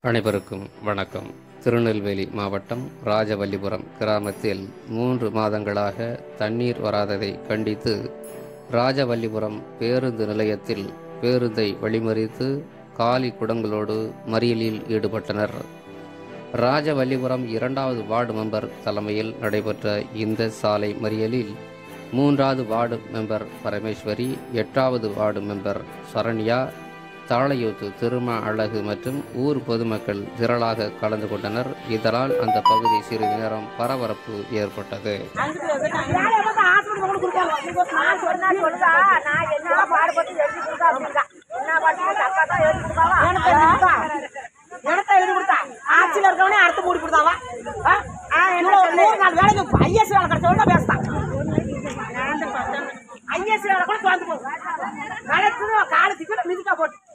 அனைவருக்கும் வணக்கம் திருநெல்வேலி மாவட்டம் ராஜவல்லிபுரம் கிராமத்தில் மூன்று மாதங்களாக தண்ணீர் வராததை கண்டித்து ராஜவல்லிபுரம் பேருந்து நிலையத்தில் பேருந்தை வழிமறித்து காலி குடங்களோடு மறியலில் ஈடுபட்டனர் ராஜவல்லிபுரம் இரண்டாவது வார்டு மெம்பர் தலைமையில் நடைபெற்ற இந்த சாலை மறியலில் மூன்றாவது வார்டு மெம்பர் பரமேஸ்வரி எட்டாவது வார்டு மெம்பர் சரண்யா தாளையூத்து திருமா அழகு மற்றும் ஊர் பொதுமக்கள் திரளாக கலந்து கொண்டனர் இதனால் அந்த பகுதி சிறிது நேரம் பரபரப்பு ஏற்பட்டது வேலையை பார்த்து ஹாஸ்பிட்டல் கொண்டு கொடுப்பாங்க. நான் சொன்னா சொல்லுதா, நான் என்ன பாடுபட்டு எழுதி கொடுத்தா அப்படிங்கா. என்ன பாடுபட்டு அக்கா தான் எழுதி கொடுத்தாவா? எனத்த எழுதி கொடுத்தா. ஆட்சியில இருக்கவனே அடுத்து மூடி கொடுத்தாவா? ஆ? ஆ, இவ்வளவு ஒரு நூறு நாள் வேலைக்கு IAS வேலை கிடைச்சவன்டா பேசுதான். IAS வேலை கூட தோந்து போகுது. கலெக்டர் காலு திக்கிட்டு மிதிக்கா போட்டு